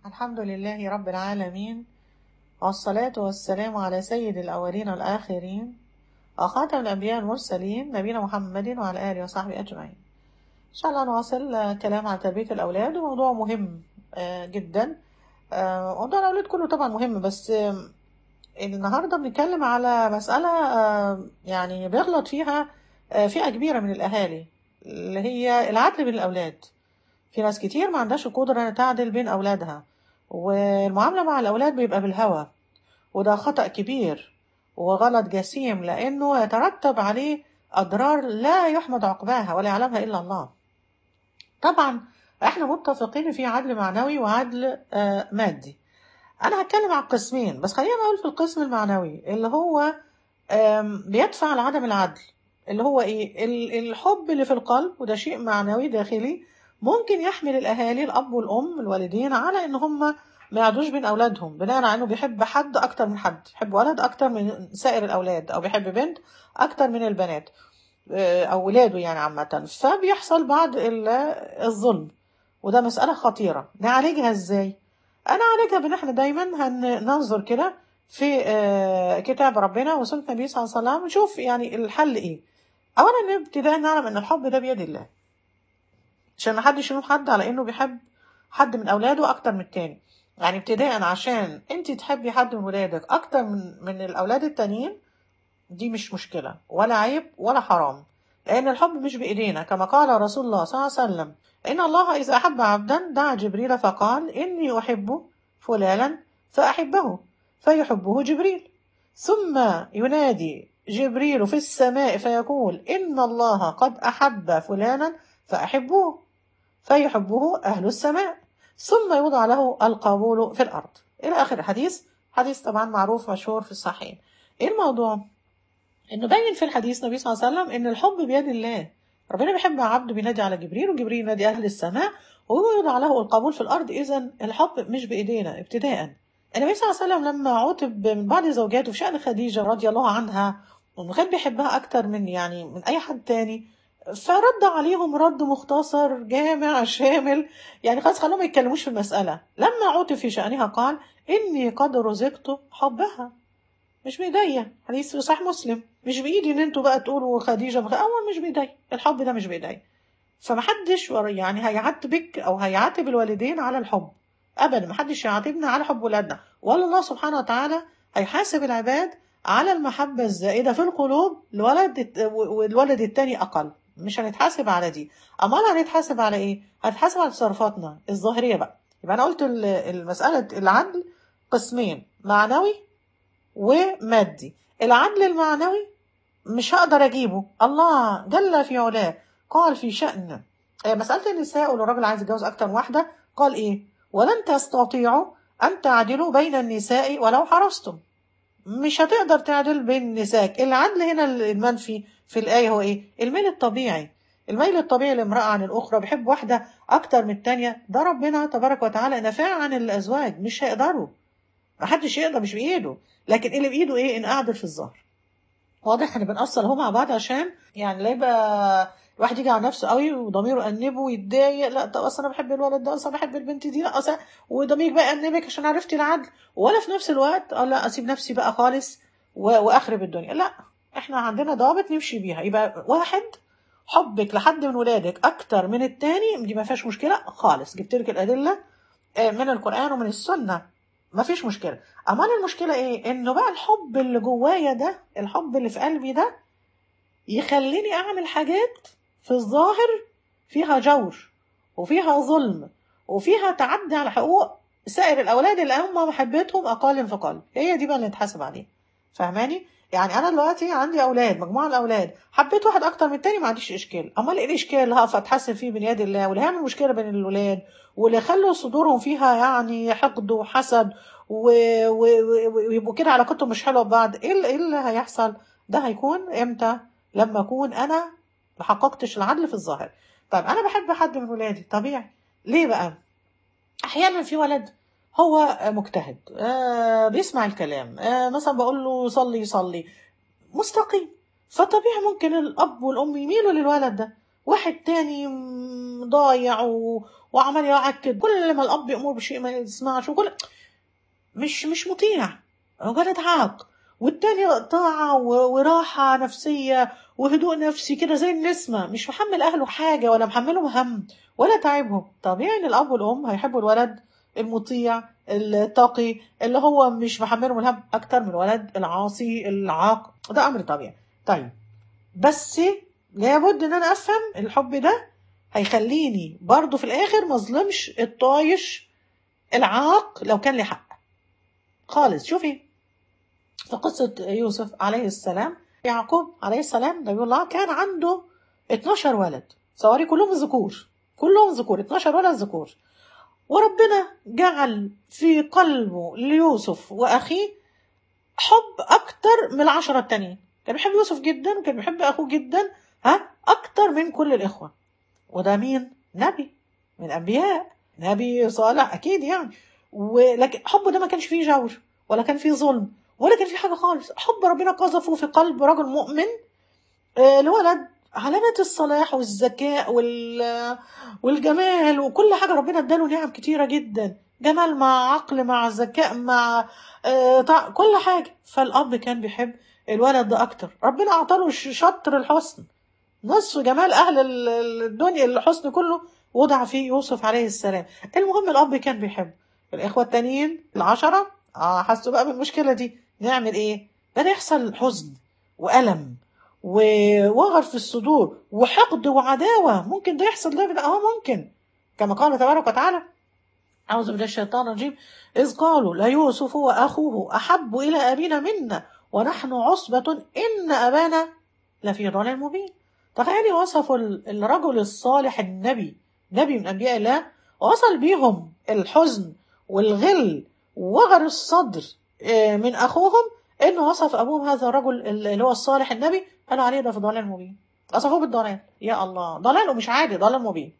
الحمد لله رب العالمين والصلاة والسلام على سيد الأولين والآخرين وخاتم الأنبياء المرسلين نبينا محمد وعلى آله وصحبه أجمعين إن شاء الله نواصل آه، كلام عن تربية الأولاد وموضوع مهم آه، جدا آه، موضوع الأولاد كله طبعا مهم بس آه، النهاردة بنتكلم على مسألة آه، يعني بيغلط فيها آه، فئة كبيرة من الأهالي اللي هي العدل بين الأولاد في ناس كتير ما عندهاش القدرة إنها تعدل بين أولادها والمعاملة مع الأولاد بيبقى بالهوى وده خطأ كبير وغلط جسيم لأنه يترتب عليه أضرار لا يحمد عقباها ولا يعلمها إلا الله طبعا احنا متفقين في عدل معنوي وعدل آه، مادي انا هتكلم عن قسمين بس خلينا اقول في القسم المعنوي اللي هو آم، بيدفع لعدم العدل اللي هو ايه ال- الحب اللي في القلب وده شيء معنوي داخلي ممكن يحمل الاهالي الاب والام الوالدين على ان هم ما يعدوش بين اولادهم بناء على انه بيحب حد اكتر من حد بيحب ولد اكتر من سائر الاولاد او بيحب بنت اكتر من البنات آه، او ولاده يعني عامه فبيحصل بعض ال- الظلم وده مساله خطيره نعالجها ازاي انا عالجها بان احنا دايما هننظر كده في آه، كتاب ربنا وسنه النبي صلى الله عليه وسلم نشوف يعني الحل ايه اولا ابتداء نعلم ان الحب ده بيد الله عشان محدش يلوم حد على انه بيحب حد من اولاده اكتر من التاني يعني ابتداء عشان انت تحبي حد من ولادك اكتر من من الاولاد التانيين دي مش مشكلة ولا عيب ولا حرام لأن الحب مش بإيدينا كما قال رسول الله صلى الله عليه وسلم إن الله إذا أحب عبدا دعا جبريل فقال إني أحب فلانا فأحبه فيحبه جبريل ثم ينادي جبريل في السماء فيقول إن الله قد أحب فلانا فأحبوه فيحبه أهل السماء ثم يوضع له القبول في الأرض إلى آخر الحديث حديث طبعا معروف مشهور في الصحيح إيه الموضوع؟ انه باين في الحديث النبي صلى الله عليه وسلم ان الحب بيد الله ربنا بيحب عبده بينادي على جبريل وجبريل ينادي اهل السماء وهو يوضع له القبول في الارض اذا الحب مش بايدينا ابتداء النبي صلى الله عليه وسلم لما عوتب من بعض زوجاته في شأن خديجة رضي الله عنها وانه كان بيحبها اكتر من يعني من اي حد تاني فرد عليهم رد مختصر جامع شامل يعني خلاص خلوهم ما يتكلموش في المسألة لما عوتب في شأنها قال إني قد رزقت حبها مش بايديا حديث في صحيح مسلم مش بايدي ان انتوا بقى تقولوا خديجه مخ... اول مش بايدي الحب ده مش بايدي فمحدش ور- يعني هيعاتبك او هيعاتب الوالدين على الحب ابدا محدش يعاتبنا على حب ولادنا ولا الله سبحانه وتعالى هيحاسب العباد على المحبه الزائده في القلوب الولد الت- والولد التاني اقل مش هنتحاسب على دي امال هنتحاسب على ايه هنتحاسب على تصرفاتنا الظاهريه بقى يبقى انا قلت ال- المساله العدل قسمين معنوي ومادي العدل المعنوي مش هقدر اجيبه الله جل في علاه قال في شأن آه، مسألة النساء ولو الراجل عايز يتجوز أكتر من واحدة قال إيه ولن تستطيعوا أن تعدلوا بين النساء ولو حرصتم مش هتقدر تعدل بين النساء العدل هنا المنفي في الآية هو إيه الميل الطبيعي الميل الطبيعي لامرأة عن الأخرى بيحب واحدة أكتر من التانية ده ربنا تبارك وتعالى نفاه عن الأزواج مش هيقدروا محدش يقدر مش بإيده لكن اللي بإيده إيه إن أعدل في الظهر واضح احنا بنأصل اهو مع بعض عشان يعني لا يبقى الواحد يجي على نفسه قوي وضميره يأنبه ويتضايق لا طب اصل انا بحب الولد ده اصل انا بحب البنت دي لا اصل وضميرك بقى يأنبك عشان عرفتي العدل ولا في نفس الوقت اه لا اسيب نفسي بقى خالص و- واخرب الدنيا لا احنا عندنا ضوابط نمشي بيها يبقى واحد حبك لحد من ولادك اكتر من التاني دي ما فيهاش مشكله خالص جبت لك الادله آه، من القران ومن السنه ما فيش مشكله امال المشكله ايه انه بقى الحب اللي جوايا ده الحب اللي في قلبي ده يخليني اعمل حاجات في الظاهر فيها جور وفيها ظلم وفيها تعدي على حقوق سائر الاولاد اللي هم محبتهم اقل في قلب هي دي بقى اللي نتحاسب عليها فاهماني يعني انا دلوقتي عندي اولاد مجموعه من الاولاد حبيت واحد اكتر من التاني ما عنديش اشكال امال ايه الاشكال اللي هقف اتحسن فيه بين يد الله واللي هيعمل مشكله بين الولاد واللي خلوا صدورهم فيها يعني حقد وحسد و- و- و- ويبقوا كده علاقتهم مش حلوه ببعض ايه اللي, إيه اللي هيحصل ده هيكون امتى لما اكون انا ما حققتش العدل في الظاهر طيب انا بحب حد من ولادي طبيعي ليه بقى احيانا في ولد هو مجتهد آه بيسمع الكلام آه مثلا بقول له صلي صلي مستقيم فطبيعي ممكن الاب والام يميلوا للولد ده واحد تاني م- ضايع و... وعمال يعكد كل ما الاب يامر بشيء ما يسمعش وكل مش مش مطيع مجرد عاق والتاني طاعة و- وراحة نفسية وهدوء نفسي كده زي النسمة مش محمل أهله حاجة ولا محملهم هم ولا تعبهم طبيعي إن الأب والأم هيحبوا الولد المطيع التقي اللي هو مش محملهم الهم أكتر من الولد العاصي العاق ده أمر طبيعي طيب بس لابد إن أنا أفهم الحب ده هيخليني برضو في الآخر مظلمش الطايش العاق لو كان لي حق خالص شوفي في قصة يوسف عليه السلام يعقوب عليه السلام نبي الله كان عنده 12 ولد صواري كلهم ذكور كلهم ذكور 12 ولد ذكور وربنا جعل في قلبه ليوسف وأخيه حب أكتر من العشرة التانيين كان بيحب يوسف جدا وكان بيحب أخوه جدا ها أكتر من كل الإخوة وده مين؟ نبي من الأنبياء نبي صالح أكيد يعني ولكن حبه ده ما كانش فيه جور ولا كان فيه ظلم ولا كان فيه حاجة خالص حب ربنا قذفه في قلب رجل مؤمن آه، الولد علامات الصلاح والذكاء وال... والجمال وكل حاجة ربنا اداله نعم كتيرة جدا جمال مع عقل مع ذكاء مع آه، طع... كل حاجة فالأب كان بيحب الولد ده أكتر ربنا أعطاله ش- شطر الحسن نصف جمال أهل ال- ال- الدنيا الحسن كله وضع فيه يوسف عليه السلام المهم الأب كان بيحب الإخوة التانيين العشرة آه حسوا بقى بالمشكلة دي نعمل إيه؟ بدأ يحصل حزن وألم ووغر في الصدور وحقد وعداوة ممكن ده يحصل ده اه ممكن كما قال تبارك وتعالى أعوذ بالله الشيطان الرجيم إذ قالوا ليوسف وأخوه أحب إلى أبينا منا ونحن عصبة إن أبانا لفي ضلال مبين تخيلي وصفوا ال- الرجل الصالح النبي نبي من أنبياء الله وصل بيهم الحزن والغل ووغر الصدر آه، من أخوهم إنه وصف أبوهم هذا الرجل اللي هو الصالح النبي قالوا عليه ده في ضلال مبين وصفوه بالضلال يا الله ضلال ومش عادي ضلال مبين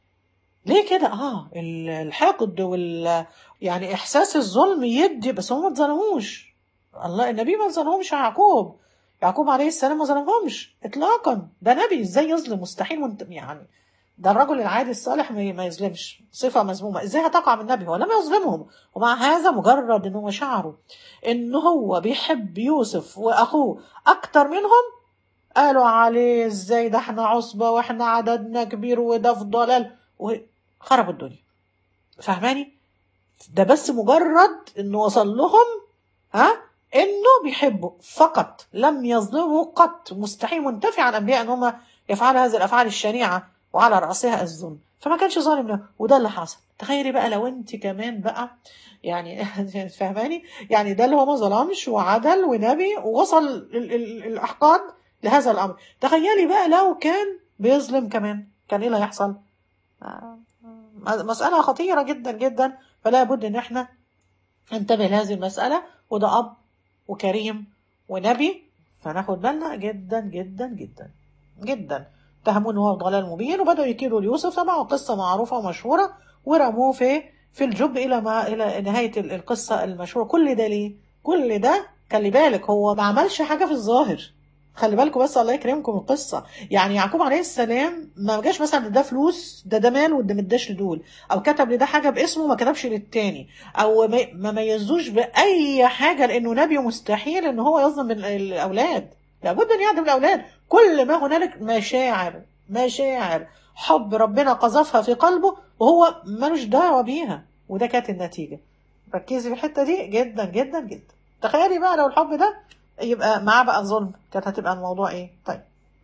ليه كده اه ال- الحقد وال يعني احساس الظلم يدي بس هم ما اتظلموش الله النبي ما ظلمهمش يعقوب يعقوب عليه السلام ما ظلمهمش اطلاقا ده نبي ازاي يظلم مستحيل منت... يعني ده الرجل العادي الصالح ما ما يظلمش صفة مذمومة ازاي هتقع من النبي هو لم يظلمهم ومع هذا مجرد ان هو شعره ان هو بيحب يوسف واخوه اكتر منهم قالوا عليه ازاي ده احنا عصبة واحنا عددنا كبير وده في ضلال وخربوا الدنيا فاهماني ده بس مجرد انه وصل لهم ها انه بيحبوا فقط لم يظلموا قط مستحيل منتفع عن الانبياء ان هم يفعلوا هذه الافعال الشنيعه وعلى راسها الظلم فما كانش ظالم له وده اللي حصل تخيلي بقى لو انت كمان بقى يعني فاهماني يعني ده اللي هو ما ظلمش وعدل ونبي ووصل ال- ال- الاحقاد لهذا الامر تخيلي بقى لو كان بيظلم كمان كان ايه اللي هيحصل آه، مسألة خطيرة جدا جدا فلا بد ان احنا ننتبه لهذه المسألة وده أب وكريم ونبي فناخد بالنا جدا جدا جدا جدا اتهموه ان هو ضلال مبين وبدأوا يكيدوا ليوسف طبعا قصة معروفة ومشهورة ورموه في في الجب إلى ما إلى نهاية ال- القصة المشهورة كل ده ليه؟ كل ده خلي بالك هو ما عملش حاجة في الظاهر خلي بالكم بس الله يكرمكم القصة يعني يعقوب عليه السلام ما جاش مثلا ده فلوس ده ده مال وده مداش لدول او كتب لده حاجة باسمه ما كتبش للتاني او ما ما ميزوش باي حاجه لانه نبي مستحيل ان هو يظلم ال- الاولاد لابد ان يعدم الاولاد كل ما هنالك مشاعر مشاعر حب ربنا قذفها في قلبه وهو ملوش دعوه بيها وده كانت النتيجه ركزي في الحته دي جدا جدا جدا تخيلي بقى لو الحب ده يبقى معاه بقى ظلم كانت هتبقى الموضوع ايه طيب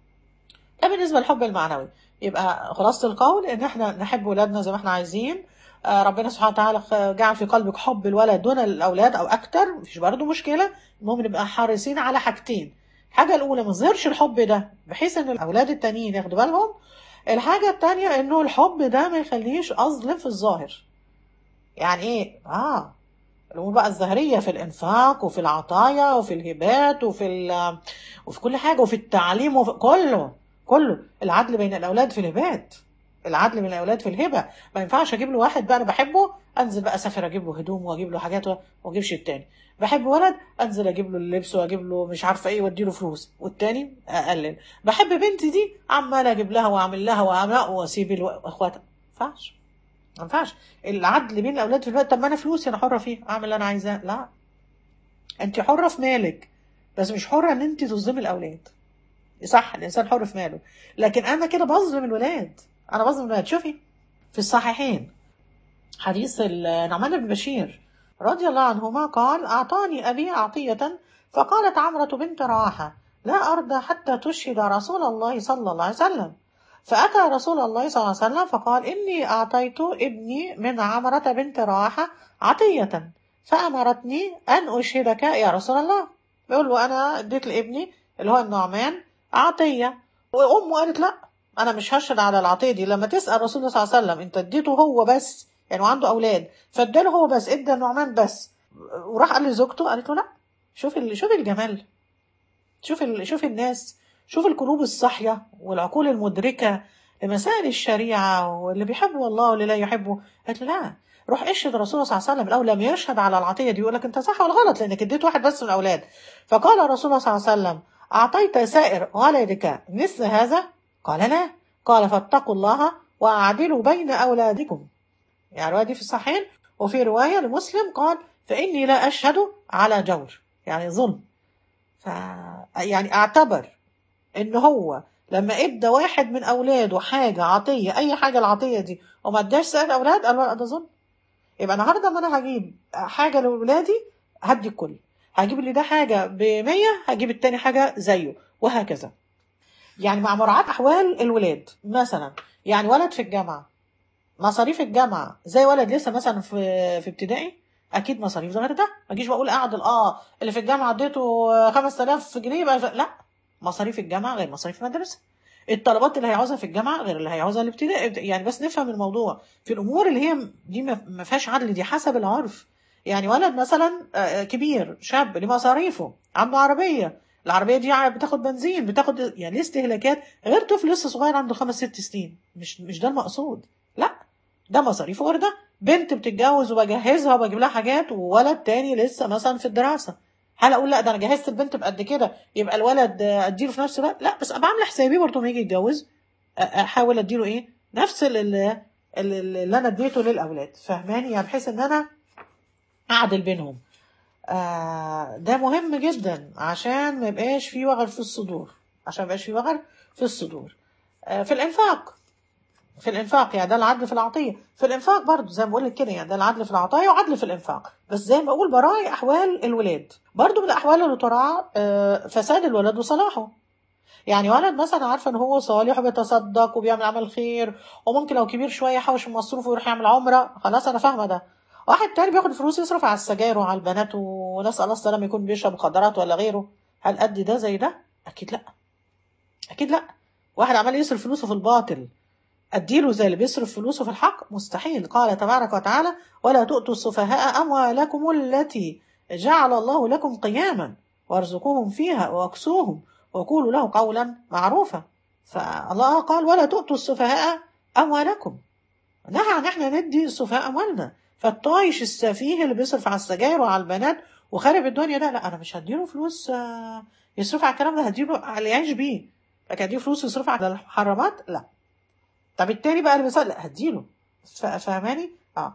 ده بالنسبه للحب المعنوي يبقى خلاصة القول ان احنا نحب ولادنا زي ما احنا عايزين آه، ربنا سبحانه وتعالى خ- جعل في قلبك حب الولد دون الاولاد او اكتر مفيش برضه مشكله المهم نبقى حريصين على حاجتين الحاجه الاولى ما نظهرش الحب ده بحيث ان الاولاد التانيين ياخدوا بالهم الحاجه التانية انه الحب ده ما يخليش اظلم في الظاهر يعني ايه اه الامور بقى الظاهريه في الانفاق وفي العطايا وفي الهبات وفي ال- وفي كل حاجه وفي التعليم وفي كله كله العدل بين الاولاد في الهبات العدل من الاولاد في الهبه ما ينفعش اجيب له واحد بقى انا بحبه انزل بقى اسافر اجيب له هدوم واجيب له حاجات وما اجيبش التاني بحب ولد انزل اجيب له اللبس واجيب له مش عارفه ايه وادي له فلوس والتاني اقلل بحب بنتي دي عمال اجيب لها واعمل لها واعمل واسيب الو- اخواتها ما ينفعش ما ينفعش العدل بين الاولاد في الوقت طب ما انا فلوسي انا حره فيها اعمل اللي انا عايزاه لا انت حره في مالك بس مش حره ان انت تظلمي الاولاد صح الانسان حر في ماله لكن انا كده بظلم الولاد انا بظلم الولاد شوفي في الصحيحين حديث النعمان بن بشير رضي الله عنهما قال أعطاني أبي عطية فقالت عمرة بنت رواحة لا أرضى حتى تشهد رسول الله صلى الله عليه وسلم فأتى رسول الله صلى الله عليه وسلم فقال إني أعطيت ابني من عمرة بنت رواحة عطية فأمرتني أن أشهدك يا رسول الله بيقول له أنا اديت لابني اللي هو النعمان عطية وأمه قالت لا أنا مش هشهد على العطية دي لما تسأل رسول الله صلى الله عليه وسلم أنت اديته هو بس يعني وعنده أولاد فاداله هو بس ادى النعمان بس وراح قال لزوجته قالت له لا شوف ال... شوف الجمال شوف ال... شوف الناس شوف القلوب الصاحية والعقول المدركة لمسائل الشريعة واللي بيحبه الله واللي لا يحبه قالت له لا روح اشهد الرسول صلى الله عليه وسلم الاول لم يشهد على العطيه دي يقول لك انت صح ولا غلط لانك اديت واحد بس من الاولاد فقال الرسول صلى الله عليه وسلم اعطيت سائر ولدك مثل هذا قال لا قال فاتقوا الله واعدلوا بين اولادكم يعني الروايه دي في الصحيحين وفي روايه لمسلم قال فاني لا اشهد على جور يعني ظلم ف يعني اعتبر ان هو لما ادى واحد من اولاده حاجه عطيه اي حاجه العطيه دي وما اداش سائر الاولاد قال لا ده ظلم يبقى النهارده ما انا هجيب حاجه لاولادي هدي الكل هجيب اللي ده حاجه ب 100 هجيب التاني حاجه زيه وهكذا يعني مع مراعاه احوال الولاد مثلا يعني ولد في الجامعه مصاريف الجامعه زي ولد لسه مثلا في في ابتدائي اكيد مصاريف ده غير ده ما اجيش بقول قاعد اه اللي في الجامعه اديته 5000 جنيه بقى لا مصاريف الجامعه غير مصاريف المدرسه الطلبات اللي هيعوزها في الجامعه غير اللي هيعوزها الابتدائي يعني بس نفهم الموضوع في الامور اللي هي دي ما فيهاش عدل دي حسب العرف يعني ولد مثلا كبير شاب ليه مصاريفه عنده عربيه العربيه دي بتاخد بنزين بتاخد يعني ليه استهلاكات غير طفل لسه صغير عنده خمس ست سنين مش مش ده المقصود لا ده مصاريفه غير ده بنت بتتجوز وبجهزها وبجيب لها حاجات وولد تاني لسه مثلا في الدراسه هل اقول لا ده انا جهزت البنت بقد كده يبقى الولد اديله في نفس الوقت لا بس ابقى عامله حسابي برضه لما يجي يتجوز احاول اديله ايه نفس اللي, اللي انا اديته للاولاد فاهماني يعني بحيث ان انا اعدل بينهم آه ده مهم جدا عشان ما يبقاش في وغر في الصدور عشان ما يبقاش في وغر في الصدور آه في الانفاق في الانفاق يعني ده العدل في العطيه في الانفاق برضه زي ما بقول لك كده يعني ده العدل في العطايا وعدل في الانفاق بس زي ما بقول براعي احوال الولاد برضه من الاحوال اللي تراعى فساد الولد وصلاحه يعني ولد مثلا عارفه ان هو صالح وبيتصدق وبيعمل عمل خير وممكن لو كبير شويه يحوش من مصروفه ويروح يعمل عمره خلاص انا فاهمه ده واحد تاني بياخد فلوس يصرف على السجاير وعلى البنات ونسال الله السلامه يكون بيشرب مخدرات ولا غيره هل قد ده زي ده اكيد لا اكيد لا واحد عمال يصرف فلوسه في الباطل أديله زي اللي بيصرف فلوسه في الحق مستحيل قال تبارك وتعالى ولا تؤتوا السفهاء أموالكم التي جعل الله لكم قياما وارزقوهم فيها واكسوهم وقولوا له قولا معروفا فالله قال ولا تؤتوا السفهاء أموالكم نهى عن احنا ندي السفهاء أموالنا فالطايش السفيه اللي بيصرف على السجاير وعلى البنات وخارب الدنيا ده لا أنا مش هديله فلوس يصرف على الكلام ده هديله على يعيش بيه لكن هديله فلوس يصرف على المحرمات لا طب التاني بقى اللي بيسأل لا هديله فاهماني؟ اه.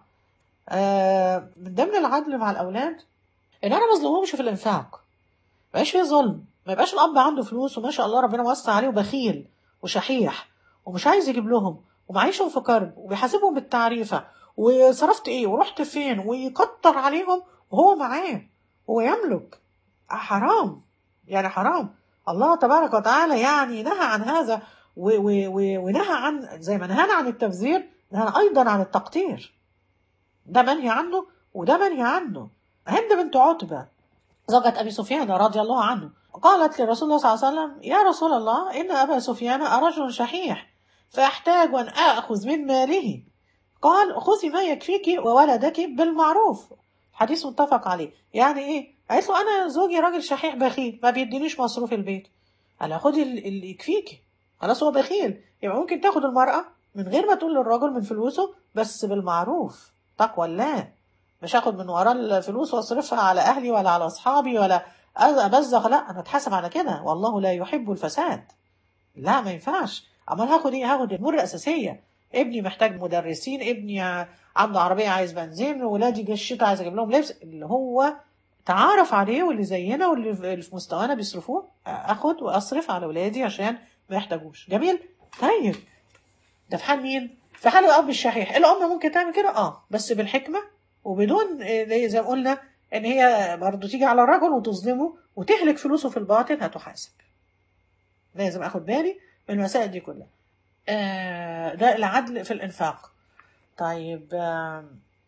آه من ضمن العدل مع الاولاد ان انا ما اظلمهمش في الانفاق ما يبقاش فيه ظلم ما يبقاش الاب عنده فلوس وما شاء الله ربنا وسع عليه وبخيل وشحيح ومش عايز يجيب لهم ومعيشهم في كرب وبيحاسبهم بالتعريفه وصرفت ايه ورحت فين ويكتر عليهم وهو معاه هو يملك حرام يعني حرام الله تبارك وتعالى يعني نهى عن هذا ونهى عن زي ما نهانا عن التبذير نهانا ايضا عن التقطير ده منهي عنه وده منهي عنه هند بنت عتبة زوجة أبي سفيان رضي الله عنه قالت لرسول الله صلى الله عليه وسلم يا رسول الله إن أبا سفيان رجل شحيح فأحتاج أن آخذ من ماله قال خذي ما يكفيك وولدك بالمعروف حديث متفق عليه يعني إيه قالت له أنا زوجي راجل شحيح بخيل ما بيدينيش مصروف البيت قال خدي اللي يكفيكي خلاص هو بخيل يبقى ممكن تاخد المرأة من غير ما تقول للراجل من فلوسه بس بالمعروف تقوى الله مش هاخد من وراه الفلوس واصرفها على اهلي ولا على اصحابي ولا ابزغ لا انا اتحاسب على كده والله لا يحب الفساد لا ما ينفعش امال هاخد ايه هاخد الامور الاساسيه ابني محتاج مدرسين ابني عنده عربيه عايز بنزين ولادي جه الشتاء عايز اجيب لهم لبس اللي هو تعارف عليه واللي زينا واللي في مستوانا بيصرفوه اخد واصرف على ولادي عشان ما يحتاجوش جميل طيب ده في حال مين في حال الاب الشحيح الام ممكن تعمل كده اه بس بالحكمه وبدون زي ما قلنا ان هي برضه تيجي على الرجل وتظلمه وتهلك فلوسه في الباطل هتحاسب لازم اخد بالي من المسائل دي كلها آه ده العدل في الانفاق طيب آه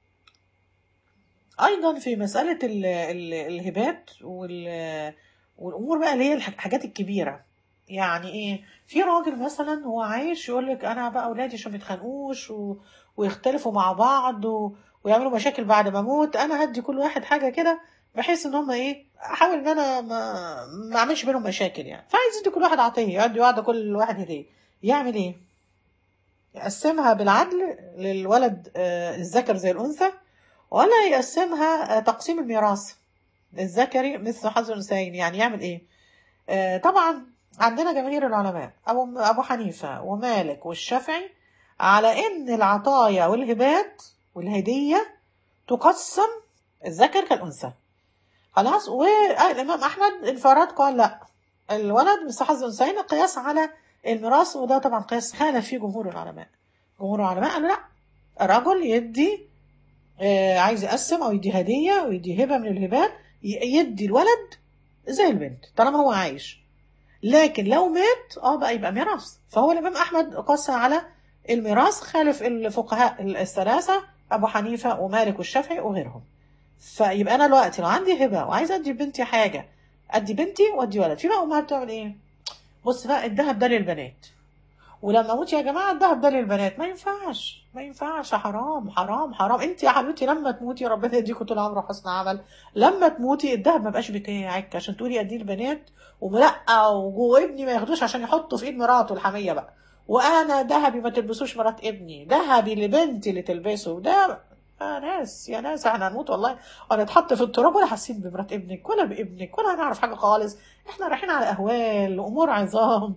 ايضا في مساله ال ال الهبات وال والامور بقى اللي هي الحاجات الكبيره يعني ايه في راجل مثلا هو عايش يقول لك انا بقى اولادي عشان ما يتخانقوش و... ويختلفوا مع بعض و... ويعملوا مشاكل بعد ما اموت انا هدي كل واحد حاجه كده بحيث ان هم ايه احاول ان انا ما ما اعملش بينهم مشاكل يعني فعايز يدي كل واحد عطيه يدي واحده كل واحد هديه يعمل ايه يقسمها بالعدل للولد الذكر زي الانثى ولا يقسمها تقسيم الميراث الذكري مثل حظ الانثيين يعني يعمل ايه طبعا عندنا جماهير العلماء ابو ابو حنيفه ومالك والشافعي على ان العطايا والهبات والهديه تقسم الذكر كالانثى خلاص والامام احمد انفراد قال لا الولد مثل حظ الانثيين قياس على الميراث وده طبعا قياس خالف فيه جمهور العلماء جمهور العلماء قالوا لا الرجل يدي آه عايز يقسم او يدي هديه او يدي هبه من الهبات يدي الولد زي البنت طالما هو عايش لكن لو مات اه بقى يبقى ميراث فهو الامام احمد قاس على الميراث خالف الفقهاء الثلاثه ابو حنيفه ومالك والشافعي وغيرهم فيبقى انا دلوقتي لو عندي هبه وعايزه ادي بنتي حاجه ادي بنتي وادي ولد في بقى امهات بتعمل ايه بص بقى الذهب ده للبنات ولما اموت يا جماعه الذهب ده للبنات ما ينفعش ما ينفعش حرام حرام حرام انت يا حبيبتي لما تموتي ربنا يديكوا طول عمره حسن عمل لما تموتي الذهب ما بقاش بتاعك عشان تقولي اديه البنات وملقى وجوه ابني ما ياخدوش عشان يحطوا في ايد مراته الحميه بقى وانا ذهبي ما تلبسوش مرات ابني ذهبي لبنتي اللي تلبسه ده يا ناس يا ناس احنا هنموت والله ونتحط في التراب ولا حاسين بمرات ابنك ولا بابنك ولا هنعرف حاجه خالص احنا رايحين على اهوال وامور عظام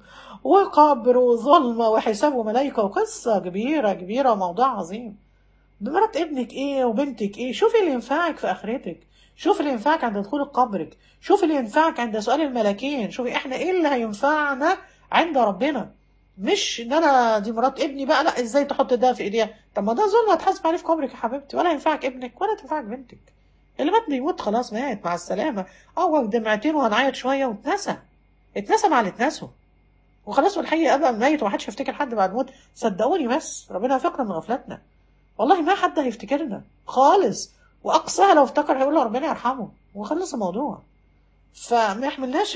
وقبر وظلمه وحساب وملائكه وقصه كبيره كبيره وموضوع عظيم بمرات ابنك ايه وبنتك ايه شوفي اللي ينفعك في اخرتك شوف اللي ينفعك عند دخول قبرك شوف اللي ينفعك عند سؤال الملاكين شوفي احنا ايه اللي هينفعنا عند ربنا مش ان انا دي مرات ابني بقى لا ازاي تحط ده في ايديها طب ما ده ظلم هتحاسب عليه في قبرك يا حبيبتي ولا ينفعك ابنك ولا تنفعك بنتك اللي مات بيموت خلاص مات مع السلامه اه دمعتين وهنعيط شويه واتنسى اتنسى مع اللي اتنسوا وخلاص والحقيقه ابقى ميت ومحدش هيفتكر حد بعد موت صدقوني بس ربنا يفكرنا من غفلتنا والله ما حد هيفتكرنا خالص واقصاها لو افتكر هيقول له ربنا يرحمه وخلص الموضوع فما يحملناش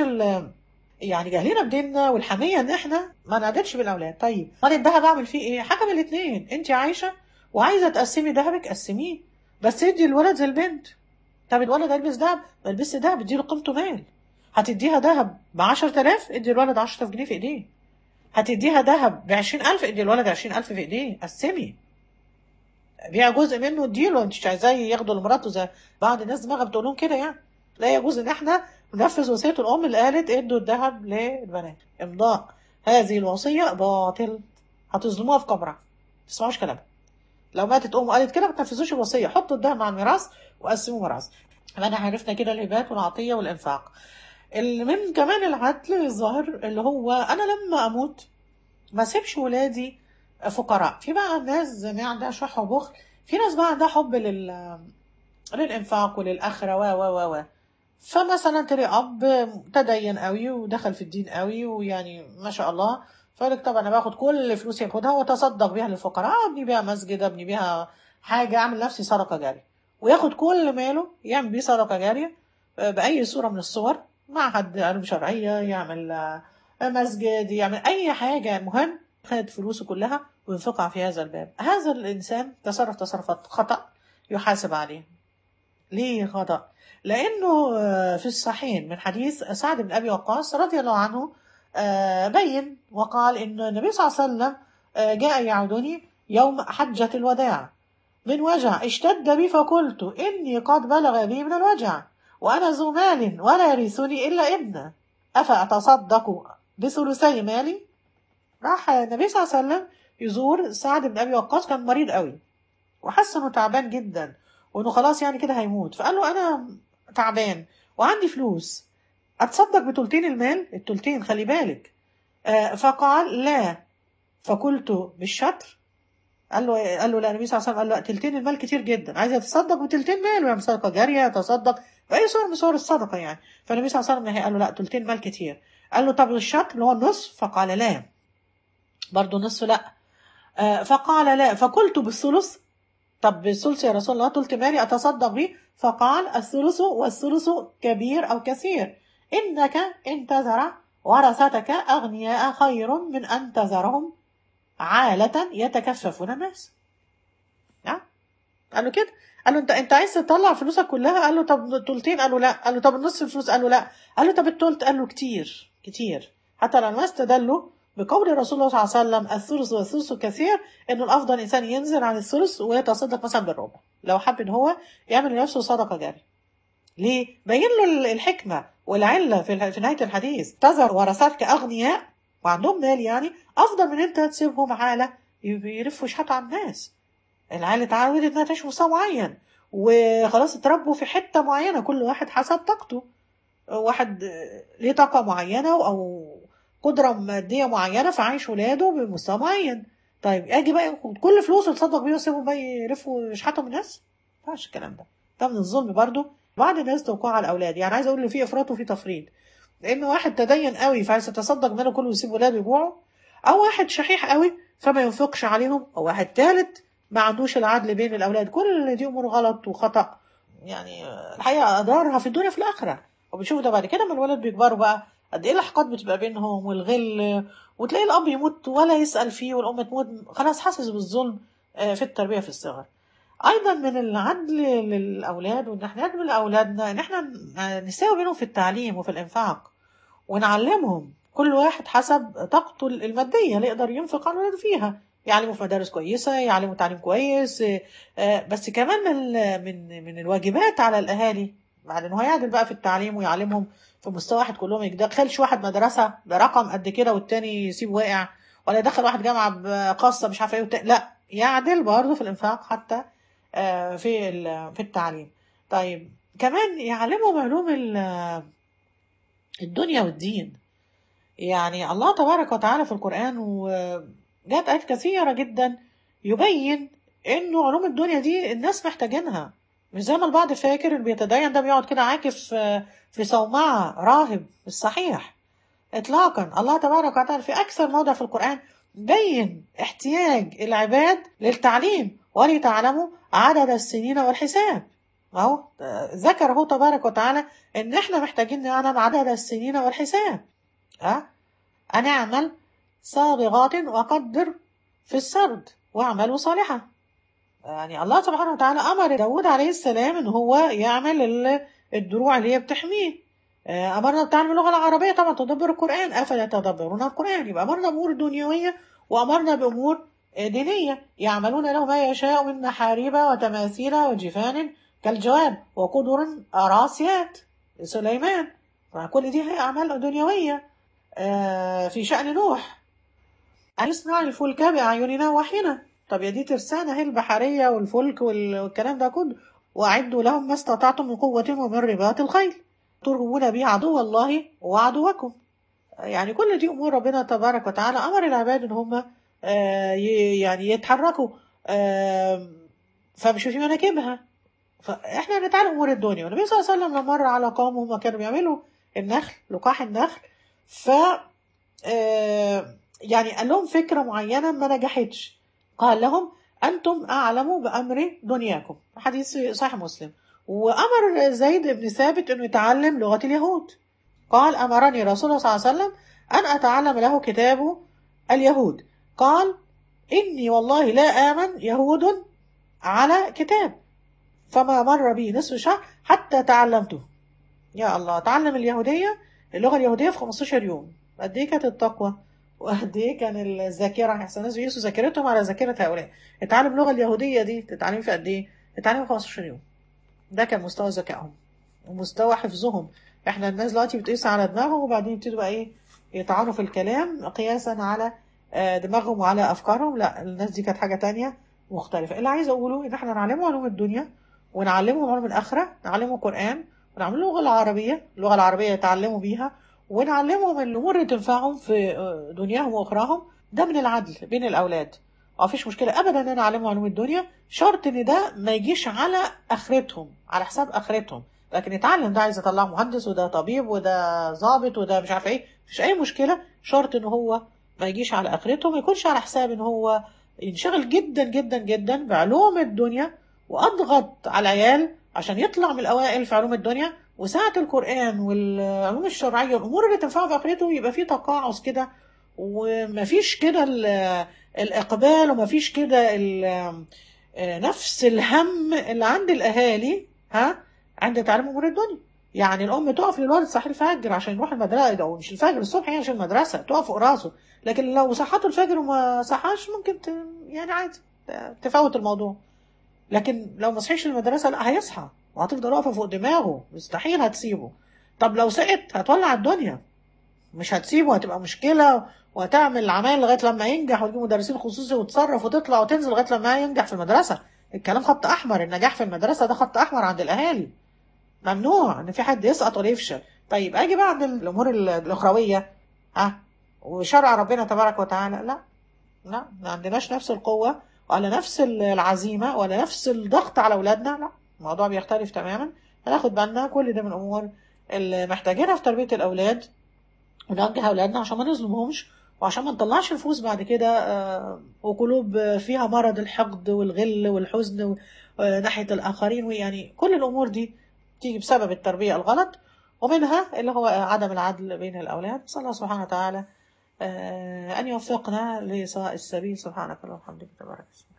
يعني جاهلين بديننا والحميه ان احنا ما نعدلش بالاولاد طيب انا الذهب اعمل فيه ايه حاجه من الاثنين انت عايشه وعايزه تقسمي ذهبك قسميه بس ادي الولد زي البنت طب الولد هيلبس ذهب ما يلبسش ذهب اديله قيمته مال هتديها ذهب ب 10000 ادي الولد 10000 جنيه في ايديه هتديها ذهب ب 20000 ادي الولد 20000 في ايديه قسمي بيع جزء منه اديله انت مش عايزاه ياخده لمراته زي بعض الناس دماغها بتقول لهم كده يعني لا يجوز ان احنا ننفذ وصيه الام اللي قالت ادوا الذهب للبنات امضاء هذه الوصيه باطل هتظلموها في قبرها ما تسمعوش كلامها لو ماتت ام قالت كده ما تنفذوش الوصيه حطوا الذهب مع الميراث وقسموا ميراث فانا عرفنا كده الهبات والعطيه والانفاق من كمان العدل الظاهر اللي هو انا لما اموت ما اسيبش ولادي فقراء في بقى ناس ما عندها شح وبخل في ناس بقى عندها حب لل للانفاق وللاخره و و و فمثلا تلاقي اب تدين قوي ودخل في الدين قوي ويعني ما شاء الله فقال لك طب انا باخد كل فلوسي ياخدها واتصدق بيها للفقراء ابني بيها مسجد ابني بيها حاجه اعمل نفسي صدقه جاريه وياخد كل ماله يعمل بيه صدقه جاريه باي صوره من الصور مع حد علوم شرعيه يعمل مسجد يعمل اي حاجه المهم خد فلوسه كلها وينفقها في هذا الباب هذا الانسان تصرف تصرفات خطا يحاسب عليه ليه خطأ؟ لأنه في الصحيح من حديث سعد بن أبي وقاص رضي الله عنه بين وقال إن النبي صلى الله عليه وسلم آه، جاء يعودني يوم حجة الوداع من وجع اشتد بي فقلت إني قد بلغ بي من الوجع وأنا ذو مال ولا يرثني إلا ابنه أفأتصدق بثلثي مالي راح النبي صلى الله عليه وسلم يزور سعد بن أبي وقاص كان مريض قوي وحس إنه تعبان جدا وإنه خلاص يعني كده هيموت فقال له أنا تعبان وعندي فلوس أتصدق بتلتين المال التلتين خلي بالك آه، فقال لا فقلت بالشطر قال له قال له لا النبي صلى الله عليه وسلم قال له تلتين المال كتير جدا عايز يتصدق بتلتين مال ويعمل صدقه جاريه يتصدق باي صوره من صور الصدقه يعني فالنبي صلى الله عليه وسلم قال له لا تلتين مال كتير قال له طب الشطر اللي هو النصف فقال لا برضه نصف لا آه، فقال لا فقلت بالثلث طب بالثلث يا رسول الله تلت مالي اتصدق به فقال الثلث والثلث كبير او كثير انك ان تزرع ورثتك اغنياء خير من ان تذرهم عالة يتكففون الناس نعم قال له كده قال له انت انت عايز تطلع فلوسك كلها قال له طب تلتين قال له لا قال له طب النصف الفلوس قال له لا قال له طب التلت قال له كتير كتير حتى لما استدلوا بقول رسول الله صلى الله عليه وسلم الثلث والثلث كثير انه الافضل الانسان ينزل عن الثلث ويتصدق مثلا بالربع لو حب ان هو يعمل لنفسه صدقه جاريه ليه؟ بين له الحكمه والعله في في نهايه الحديث تذر ورثتك اغنياء وعندهم مال يعني افضل من انت تسيبهم عاله يلفوا يشحتوا على الناس العيال اتعودت انها تعيش في مستوى معين وخلاص اتربوا في حته معينه كل واحد حسب طاقته واحد ليه طاقه معينه او قدره ماديه معينه فعايش ولاده بمستوى معين طيب اجي بقى ياخد كل فلوسه تصدق بيه واسيبهم بقى يلفوا يشحتوا من الناس ما ينفعش الكلام ده ده من الظلم برضو بعض الناس توقع على الاولاد يعني عايز اقول ان في افراط وفي تفريط لان واحد تدين قوي فعايز يتصدق ماله كله ويسيب ولاده يجوعوا او واحد شحيح قوي فما ينفقش عليهم او واحد ثالث ما عندوش العدل بين الاولاد كل دي امور غلط وخطا يعني الحقيقه اضرارها في الدنيا في الاخره وبنشوف ده بعد كده لما الولد بيكبروا بقى قد ايه الاحقاد بتبقى بينهم والغل وتلاقي الاب يموت ولا يسال فيه والام تموت خلاص حاسس بالظلم في التربيه في الصغر ايضا من العدل للاولاد وان احنا ندعم لاولادنا ان احنا نساوي بينهم في التعليم وفي الانفاق ونعلمهم كل واحد حسب طاقته الماديه اللي يقدر ينفق على ولاده فيها يعلموا في مدارس كويسه يعلموا تعليم كويس بس كمان من من من الواجبات على الاهالي بعد ان هو يعدل بقى في التعليم ويعلمهم في مستوى واحد كلهم ما يدخلش واحد مدرسه برقم قد كده والتاني يسيب واقع ولا يدخل واحد جامعه خاصه مش عارفه ايه لا يعدل برضه في الانفاق حتى في في التعليم طيب كمان يعلمهم علوم الدنيا والدين يعني الله تبارك وتعالى في القرآن وجاءت آيات كثيرة جدا يبين إنه علوم الدنيا دي الناس محتاجينها مش زي ما البعض فاكر اللي بيتدين ده بيقعد كده عاكف في صومعة راهب مش صحيح إطلاقا الله تبارك وتعالى في أكثر موضع في القرآن بين احتياج العباد للتعليم ولتعلموا عدد السنين والحساب اهو ذكر هو تبارك وتعالى ان احنا محتاجين نعلم عدد السنين والحساب ها أه؟ أن اعمل صابغات وقدر في السرد واعملوا صالحا يعني الله سبحانه وتعالى أمر داود عليه السلام إن هو يعمل الدروع اللي هي بتحميه أمرنا بتعلم اللغة العربية طبعا تدبر القرآن أفلا يتدبرون القرآن يبقى أمرنا بأمور دنيوية وأمرنا بأمور دينية يعملون له ما يشاء من محاريب وتماثيل وجفان كالجواب وقدر راسيات سليمان كل دي هي أعمال دنيوية في شأن نوح أن يصنع الفلك بأعيننا وحينا طب يا دي ترسانة هي البحرية والفلك والكلام ده كله وأعدوا لهم ما استطعتم من قوة ومن رباط الخيل ترهبون به عدو الله وعدوكم يعني كل دي أمور ربنا تبارك وتعالى أمر العباد إن هم يعني يتحركوا فمش في مناكبها فاحنا نتعلم امور الدنيا والنبي صلى الله عليه وسلم لما مر على قوم هم كانوا بيعملوا النخل لقاح النخل ف يعني قال لهم فكره معينه ما نجحتش قال لهم انتم اعلموا بامر دنياكم حديث صحيح مسلم وامر زيد بن ثابت انه يتعلم لغه اليهود قال امرني رسول الله صلى الله عليه وسلم ان اتعلم له كتاب اليهود قال اني والله لا امن يهود على كتاب فما مر بي نصف شهر حتى تعلمته يا الله تعلم اليهودية اللغة اليهودية في 15 يوم قد ايه كانت التقوى وقد ايه كان الذاكره احسن الناس بيقيسوا ذاكرتهم على ذاكره هؤلاء اتعلم اللغه اليهوديه دي تتعلم في قد ايه؟ تتعلم في 15 يوم ده كان مستوى ذكائهم ومستوى حفظهم احنا الناس دلوقتي بتقيس على دماغهم وبعدين يبتدوا بقى ايه يطعنوا في الكلام قياسا على آه، دماغهم وعلى افكارهم لا الناس دي كانت حاجه تانية مختلفه اللي عايز اقوله ان احنا نعلمهم علوم الدنيا ونعلمهم علوم الاخره نعلمهم قران ونعلمهم اللغه العربيه اللغه العربيه يتعلموا بيها ونعلمهم الامور اللي تنفعهم في آه، دنياهم واخراهم ده من العدل بين الاولاد ما فيش مشكله ابدا ان انا اعلمهم علوم الدنيا شرط ان ده ما يجيش على اخرتهم على حساب اخرتهم لكن يتعلم ده عايز يطلع مهندس وده طبيب وده ضابط وده مش عارف ايه مفيش اي مشكله شرط ان هو ما يجيش على اخرته ما يكونش على حساب ان هو ينشغل جدا جدا جدا بعلوم الدنيا واضغط على العيال عشان يطلع من الاوائل في علوم الدنيا وساعة القرآن والعلوم الشرعية والأمور اللي تنفعه في آخرته يبقى فيه تقاعس كده ومفيش كده ال- الإقبال ومفيش كده ال- نفس الهم اللي عند الأهالي ها عند تعليم أمور الدنيا يعني الأم تقف للولد صحي الفجر عشان يروح المدرسة أو مش الفجر الصبح يعني عشان المدرسة تقف فوق راسه لكن لو صحته الفجر وما صحاش ممكن ت... يعني عادي تفوت الموضوع لكن لو ما صحيش المدرسة لا هيصحى وهتفضل واقفة فوق دماغه مستحيل هتسيبه طب لو سقط هتولع الدنيا مش هتسيبه هتبقى مشكلة وهتعمل العمايل لغاية لما ينجح وتجيب مدرسين خصوصي وتصرف وتطلع وتنزل لغاية لما ينجح في المدرسة الكلام خط أحمر النجاح في المدرسة ده خط أحمر عند الأهالي ممنوع إن في حد يسقط ولا يفشل طيب أجي بعد الأمور الأخروية ها وشرع ربنا تبارك وتعالى لا لا ما عندناش نفس القوة ولا نفس العزيمة ولا نفس الضغط على أولادنا لا الموضوع بيختلف تماما هناخد بالنا كل ده من الأمور اللي محتاجينها في تربية الأولاد ونوجه أولادنا عشان ما نظلمهمش وعشان ما نطلعش نفوس بعد كده آه، وقلوب آه، فيها مرض الحقد والغل والحزن و- آه، ناحية الآخرين ويعني كل الأمور دي تيجي بسبب التربية الغلط ومنها اللي هو عدم العدل بين الأولاد صلى الله سبحانه وتعالى آه، أن يوفقنا لسواء السبيل سبحانك اللهم وبحمدك تبارك اسمك